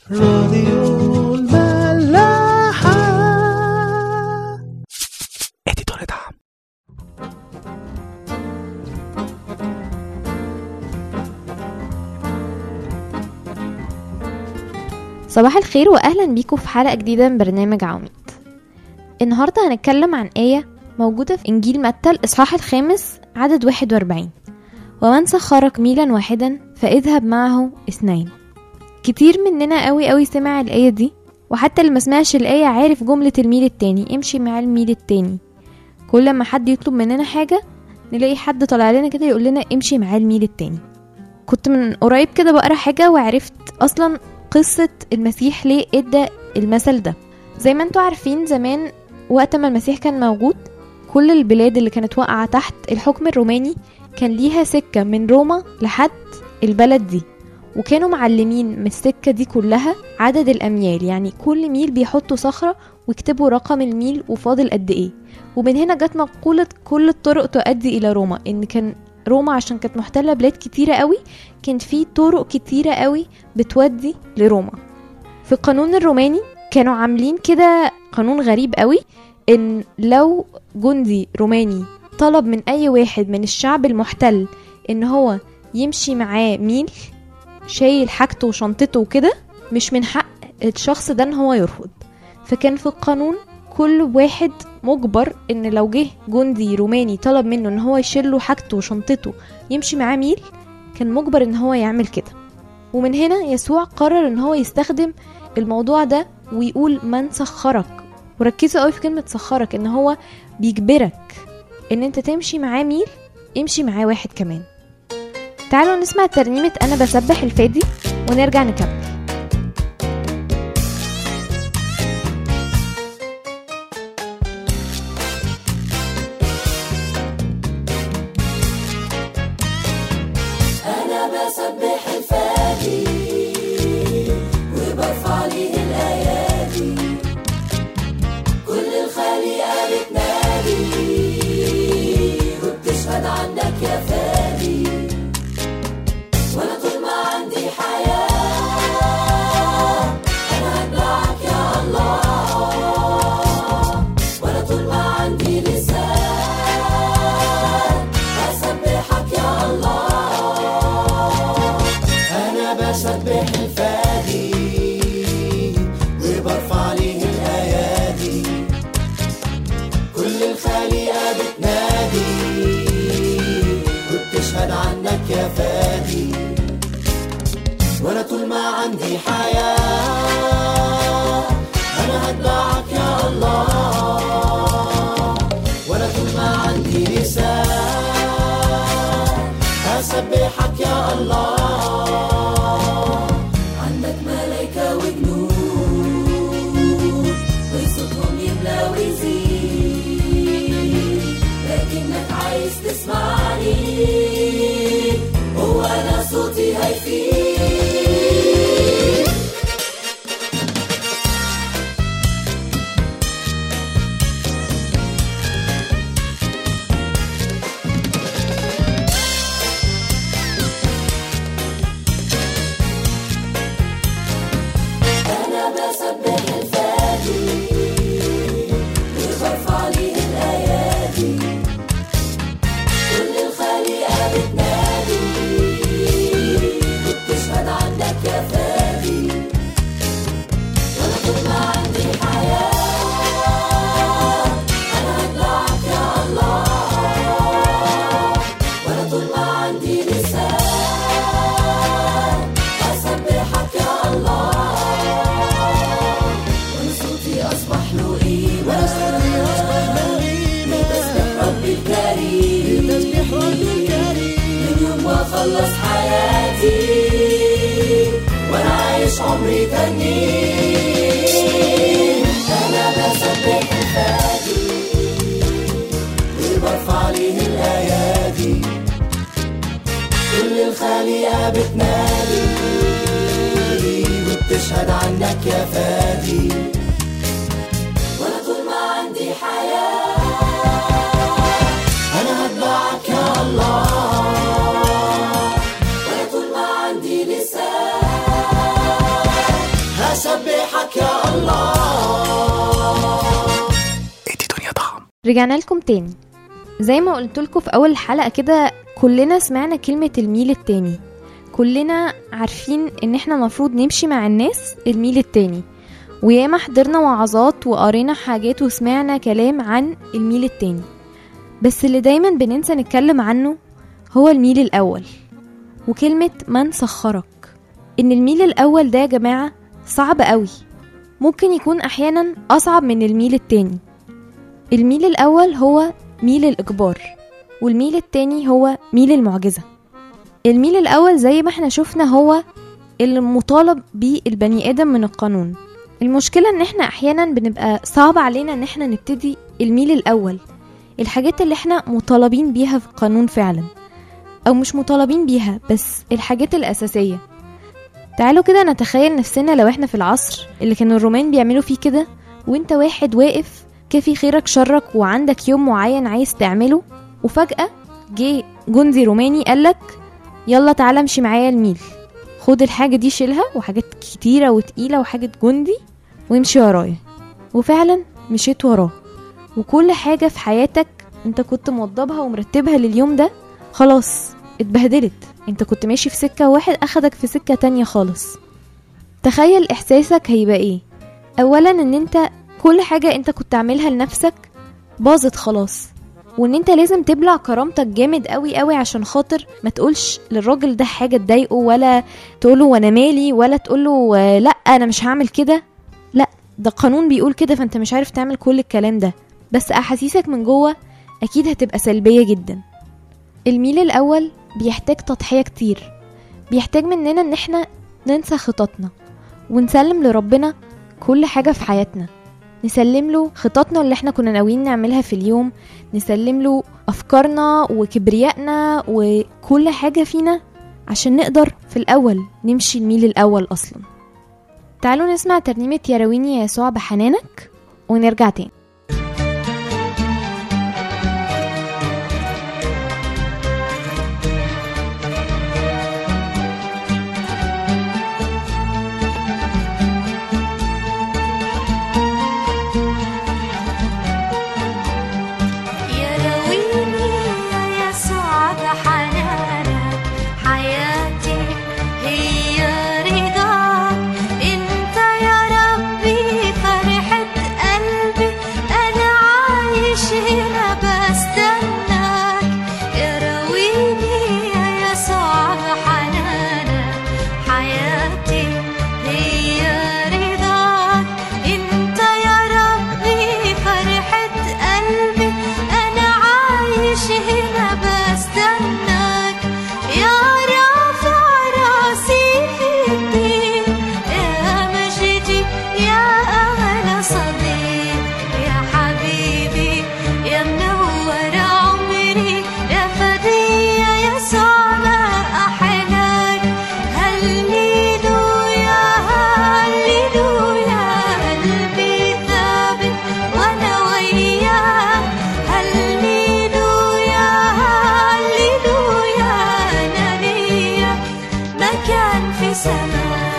راديو الملاحة اديتور دعم صباح الخير واهلا بيكم في حلقه جديده من برنامج عواميد النهارده هنتكلم عن ايه موجوده في انجيل متى الاصحاح الخامس عدد 41 ومن سخرك ميلا واحدا فاذهب معه اثنين كتير مننا قوي قوي سمع الايه دي وحتى اللي ما سمعش الايه عارف جمله الميل التاني امشي مع الميل التاني كل ما حد يطلب مننا حاجه نلاقي حد طالع لنا كده يقول لنا امشي مع الميل التاني كنت من قريب كده بقرا حاجه وعرفت اصلا قصة المسيح ليه ادى المثل ده زي ما انتوا عارفين زمان وقت ما المسيح كان موجود كل البلاد اللي كانت واقعة تحت الحكم الروماني كان ليها سكة من روما لحد البلد دي وكانوا معلمين من السكة دي كلها عدد الأميال يعني كل ميل بيحطوا صخرة ويكتبوا رقم الميل وفاضل قد ايه ومن هنا جت مقولة كل الطرق تؤدي إلى روما إن كان روما عشان كانت محتلة بلاد كتيرة قوي كان في طرق كتيرة قوي بتودي لروما في القانون الروماني كانوا عاملين كده قانون غريب قوي ان لو جندي روماني طلب من اي واحد من الشعب المحتل ان هو يمشي معاه ميل شايل حاجته وشنطته وكده مش من حق الشخص ده ان هو يرفض فكان في القانون كل واحد مجبر ان لو جه جندي روماني طلب منه ان هو يشيل له حاجته وشنطته يمشي معاه ميل كان مجبر ان هو يعمل كده ومن هنا يسوع قرر ان هو يستخدم الموضوع ده ويقول من سخرك وركزوا قوي في كلمة سخرك ان هو بيجبرك ان انت تمشي معاه ميل امشي معاه واحد كمان تعالوا نسمع ترنيمة انا بسبح الفادي ونرجع نكمل أنا بسبح الفادي وبرفع ليه الأيادي كل الخليقة بتنادي وبتشهد عنك يا فادي وأنا طول ما عندي حياة أنا هتبعك يا الله وأنا طول ما عندي لسان هسبحك يا الله أنا بسبح الفادي وبرفع ليه الأيادي كل الخليقة بتنادي وبتشهد عنك يا فادي وأنا طول ما عندي حياة أنا هتبعك يا الله وأنا طول ما عندي لسان هسبحك يا الله عندك ملايكة وجنود وصوتهم يملى ويزيد لكنك عايز تسمعني هو أنا صوتي هيفيد أنا بسبح الفادي وبرفع ليه الأيادي كل الخليقة بتنادي وبتشهد عنك يا فادي وأنا طول ما عندي حياة أنا هتبعك يا الله وأنا طول ما عندي لسان أسبحك يا الله وأنا صوتي أصبح له قيمة لتسبح ربي الكريم من يوم ما خلص حياتي وأنا عايش عمري تاني أنا بسبح الفادي وبرفع ليه الأيادي كل الخليقة بتنادي وبتشهد عنك يا فادي وأنا طول ما عندي حياة أنا هتبعك يا الله وأنا طول ما عندي لسان أسبحك يا الله ادي دنيا طعم رجعنا لكم تاني زي ما قلت لكم في اول الحلقه كده كلنا سمعنا كلمه الميل التاني كلنا عارفين ان احنا المفروض نمشي مع الناس الميل التاني وياما حضرنا وعظات وقرينا حاجات وسمعنا كلام عن الميل التاني بس اللي دايما بننسى نتكلم عنه هو الميل الاول وكلمه من سخرك ان الميل الاول ده يا جماعه صعب قوي ممكن يكون احيانا اصعب من الميل التاني الميل الأول هو ميل الإجبار والميل التاني هو ميل المعجزة الميل الأول زي ما احنا شفنا هو المطالب بيه البني آدم من القانون المشكلة ان احنا احيانا بنبقى صعب علينا ان احنا نبتدي الميل الأول الحاجات اللي احنا مطالبين بيها في القانون فعلا أو مش مطالبين بيها بس الحاجات الأساسية تعالوا كده نتخيل نفسنا لو احنا في العصر اللي كانوا الرومان بيعملوا فيه كده وانت واحد واقف كافي خيرك شرك وعندك يوم معين عايز تعمله وفجأة جه جندي روماني قالك يلا تعالى امشي معايا الميل خد الحاجة دي شيلها وحاجات كتيرة وتقيلة وحاجة جندي وامشي ورايا وفعلا مشيت وراه وكل حاجة في حياتك انت كنت موضبها ومرتبها لليوم ده خلاص اتبهدلت انت كنت ماشي في سكة واحد اخدك في سكة تانية خالص تخيل احساسك هيبقى ايه اولا ان انت كل حاجة انت كنت عاملها لنفسك باظت خلاص وان انت لازم تبلع كرامتك جامد قوي قوي عشان خاطر ما تقولش للراجل ده حاجة تضايقه ولا تقوله وانا مالي ولا تقوله آه، لا انا مش هعمل كده لا ده قانون بيقول كده فانت مش عارف تعمل كل الكلام ده بس احاسيسك من جوه اكيد هتبقى سلبية جدا الميل الاول بيحتاج تضحية كتير بيحتاج مننا ان احنا ننسى خططنا ونسلم لربنا كل حاجة في حياتنا نسلم له خططنا اللي احنا كنا ناويين نعملها في اليوم نسلم له افكارنا وكبريائنا وكل حاجة فينا عشان نقدر في الاول نمشي الميل الاول اصلا تعالوا نسمع ترنيمة يراويني يا يسوع بحنانك ونرجع تاني يراويني يا يسوع بحنانك حياتي هي رضاك انت يا ربي فرحة قلبي انا عايش هنا بستناك يراويني يا يسوع بحنانك حياتي هي رضاك انت يا ربي فرحة قلبي انا عايش هنا بستناك يا رافع راسي في الدين يا مجدي يا اغلى صديق يا حبيبي يا منور عمري يا فدي يا يسوع ما احلاك هللويا هللويا قلبي ثابت وانا وياك هللويا هللويا انا ليا مكان في سماك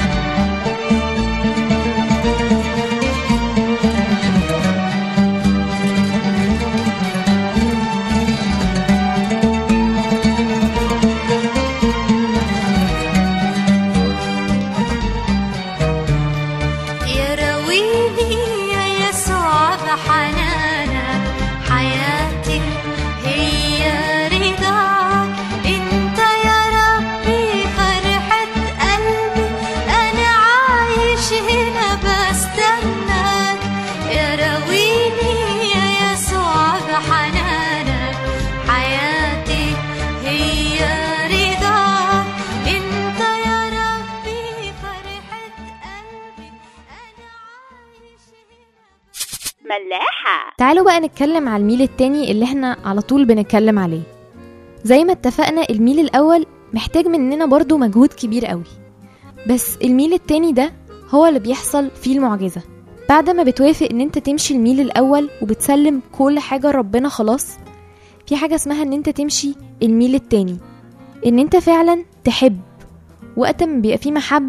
يراويني يا يسوع بحنانك حياتي هي رضاك انت يا ربي فرحة قلبي انا عايش هنا بستناك يراويني يا يسوع بحنانك حياتي هي رضاك انت يا ربي فرحة قلبي انا عايش هنا ملاحة تعالوا بقى نتكلم على الميل التاني اللي احنا على طول بنتكلم عليه زي ما اتفقنا الميل الأول محتاج مننا برضو مجهود كبير قوي بس الميل التاني ده هو اللي بيحصل فيه المعجزة بعد ما بتوافق ان انت تمشي الميل الأول وبتسلم كل حاجة ربنا خلاص في حاجة اسمها ان انت تمشي الميل التاني ان انت فعلا تحب وقت ما بيبقى فيه محبة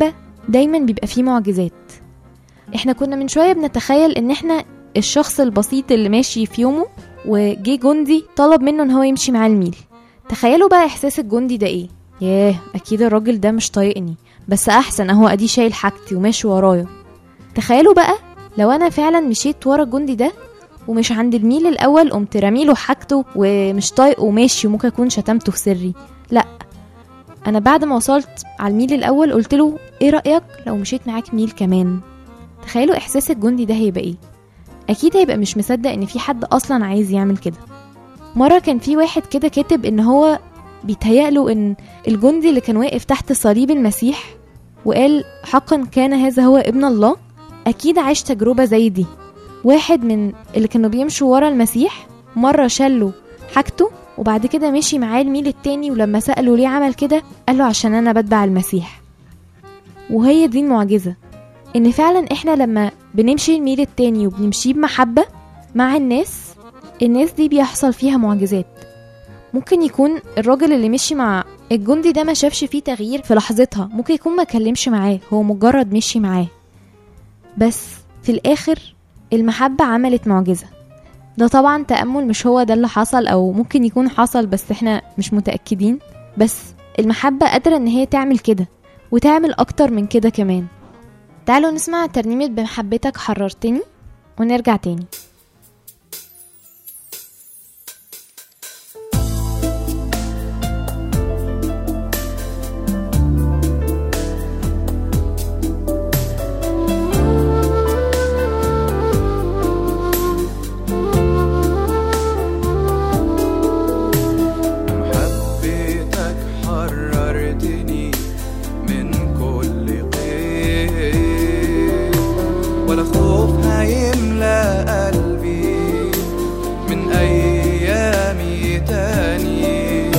دايما بيبقى فيه معجزات احنا كنا من شوية بنتخيل ان احنا الشخص البسيط اللي ماشي في يومه وجي جندي طلب منه ان هو يمشي معاه الميل تخيلوا بقى احساس الجندي ده ايه ياه اكيد الراجل ده مش طايقني بس احسن اهو ادي شايل حاجتي وماشي ورايا تخيلوا بقى لو انا فعلا مشيت ورا الجندي ده ومش عند الميل الاول قمت راميله حاجته ومش طايقه وماشي وممكن اكون شتمته في سري لا انا بعد ما وصلت على الميل الاول قلت له ايه رايك لو مشيت معاك ميل كمان تخيلوا احساس الجندي ده هيبقى ايه اكيد هيبقى مش مصدق ان في حد اصلا عايز يعمل كده مره كان في واحد كده كاتب ان هو بيتهيأله ان الجندي اللي كان واقف تحت صليب المسيح وقال حقا كان هذا هو ابن الله اكيد عاش تجربه زي دي واحد من اللي كانوا بيمشوا ورا المسيح مره شله حاجته وبعد كده مشي معاه الميل التاني ولما سأله ليه عمل كده قال له عشان انا بتبع المسيح وهي دي المعجزة ان فعلا احنا لما بنمشي الميل التاني وبنمشيه بمحبة مع الناس الناس دي بيحصل فيها معجزات ممكن يكون الراجل اللي مشي مع الجندي ده ما شافش فيه تغيير في لحظتها ممكن يكون ما كلمش معاه هو مجرد مشي معاه بس في الاخر المحبة عملت معجزة ده طبعا تأمل مش هو ده اللي حصل او ممكن يكون حصل بس احنا مش متأكدين بس المحبة قادرة ان هي تعمل كده وتعمل اكتر من كده كمان تعالوا نسمع ترنيمة بمحبتك حررتني ونرجع تاني محبتك حررتني من كل قيد ولا خوف هيملى قلبي من أيامي تاني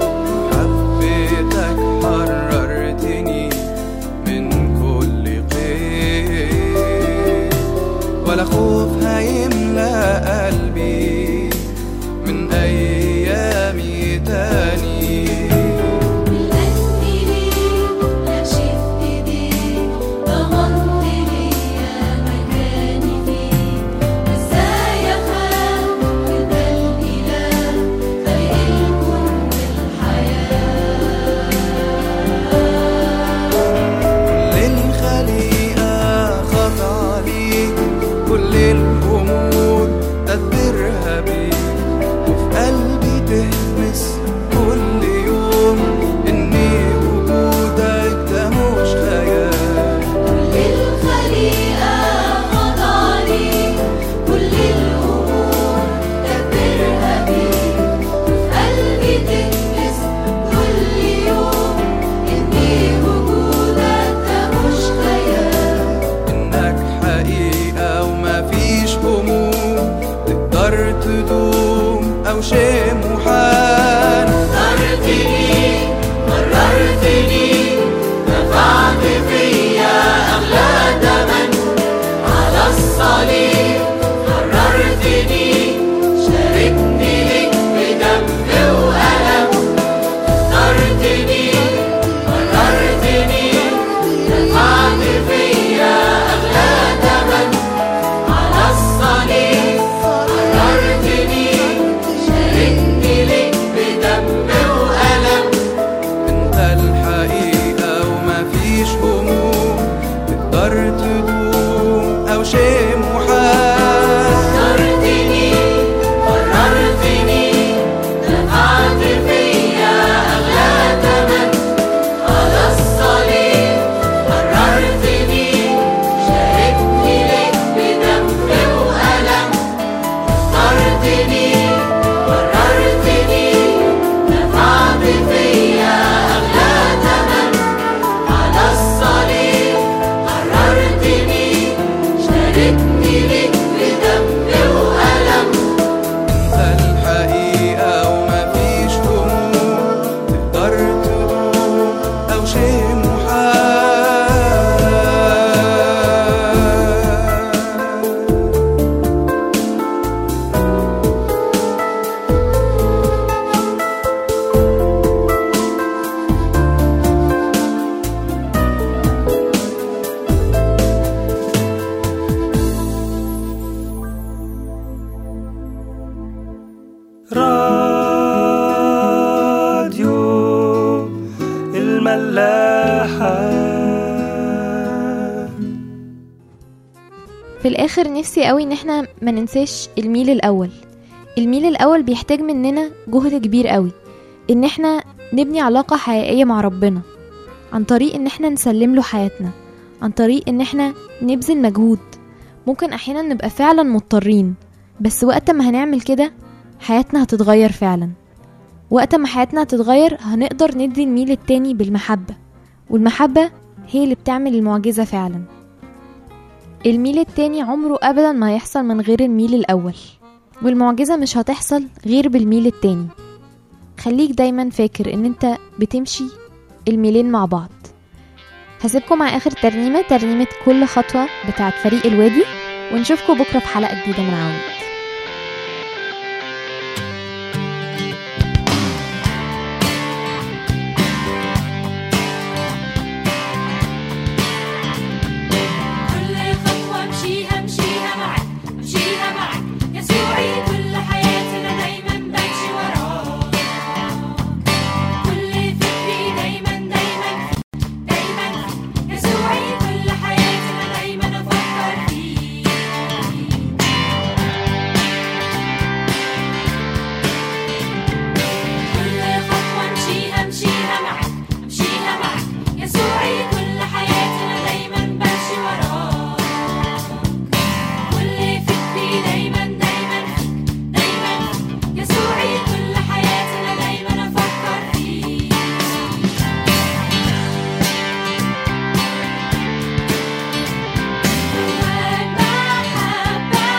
محبتك حررتني من كل قيد ولا خوف هيملى قلبي من أيامي تاني لقيتني ليك كشفت ايديك ضمنت ليا مكاني فيك ازاي اخاف وده الاله خالق الكون والحياه للخليقة خضع ليك كل الأمور تدبرها بيك وفي قلبي تهمس كل يوم إن وجودك ده مش خيال للخليقة خضع ليك كل الأمور دبرها بيك وفي قلبي تلمس كل يوم إني وجودك ده مش خيال إنك حقيقة ومفيش هموم تقدر تدوم أو شيء محال قررتني قررتني دفعت فيا أغلى تمن على الصليب قررتني شاركني لك بدم وألم اخترتني قررتني دفعت فيا أغلى تمن على الصليب قررتني شاركني لك بدم وألم انت الحقيقة ومفيش هموم تقدر تدوم او شيء محال قررتني قررتني دفعت فيا أغلى تمن على الصليب قررتني شاركني لك بدم وألم اخترتني قررتني دفعت فيا أغلى تمن على الصليب قررتني شاركني في الاخر نفسي قوي ان احنا ما ننساش الميل الاول الميل الاول بيحتاج مننا جهد كبير قوي ان احنا نبني علاقة حقيقية مع ربنا عن طريق ان احنا نسلم له حياتنا عن طريق ان احنا نبذل مجهود ممكن احيانا نبقى فعلا مضطرين بس وقت ما هنعمل كده حياتنا هتتغير فعلا وقت ما حياتنا هتتغير هنقدر ندي الميل التاني بالمحبة والمحبة هي اللي بتعمل المعجزة فعلا الميل التاني عمره أبدا ما هيحصل من غير الميل الأول والمعجزة مش هتحصل غير بالميل التاني خليك دايما فاكر ان انت بتمشي الميلين مع بعض هسيبكم مع اخر ترنيمة ترنيمة كل خطوة بتاعت فريق الوادي ونشوفكم بكرة في حلقة جديدة من عواميد كل خطوة امشيها امشيها معك امشيها معك يسوعي كل حياتنا دايما بمشي وراك كل فكري دايما دايما دايما يسوعي كل حياتنا دايما افكر فيك كل خطوة امشيها امشيها معك امشيها معك يسوعي كل حياتنا دايما بمشي وراك كل فكري دايما دايما دايما يسوعي كل حياتنا دايما افكر فيك محبة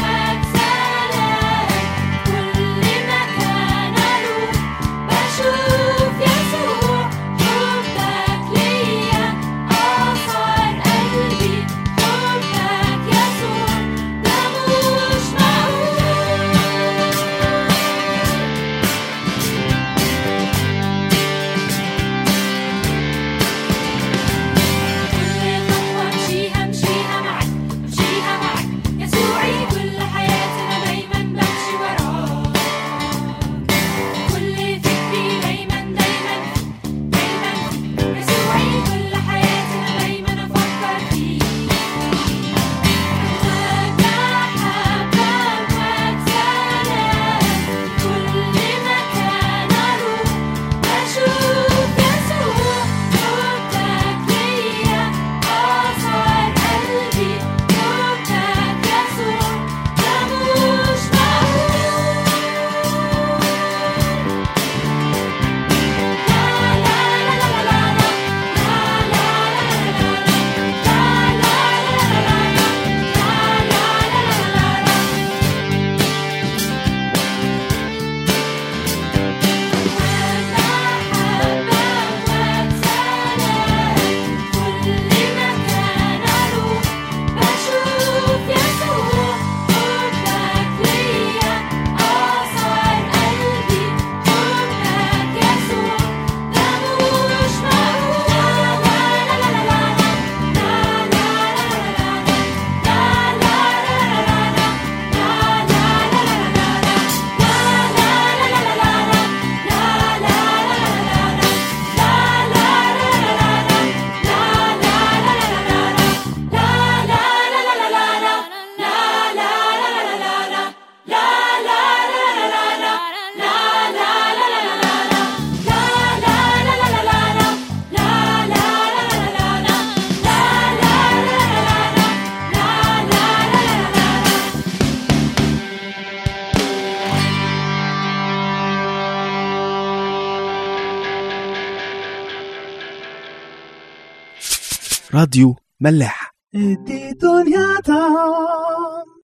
وسلام كل مكان أروح بشوف يسوع حبك ليا أثر قلبي حبك يسوع ده مش معقول كل خطوة امشيها امشيها معك امشيها معك يسوعي كل حياتنا دايما بمشي وراك كل فكري دايما دايما دايما يسوعي كل حياتنا دايما افكر فيك محبة وسلام كل مكان اروح بشوف يسوع حبك ليا أثر قلبي حبك يسوع ده مش كل مكان أروح بشوف يسوع حبك ليا أثر قلبي حبك يسوع ده مش معقول لا لا لا لا راديو ملاح ادي دنيا طعم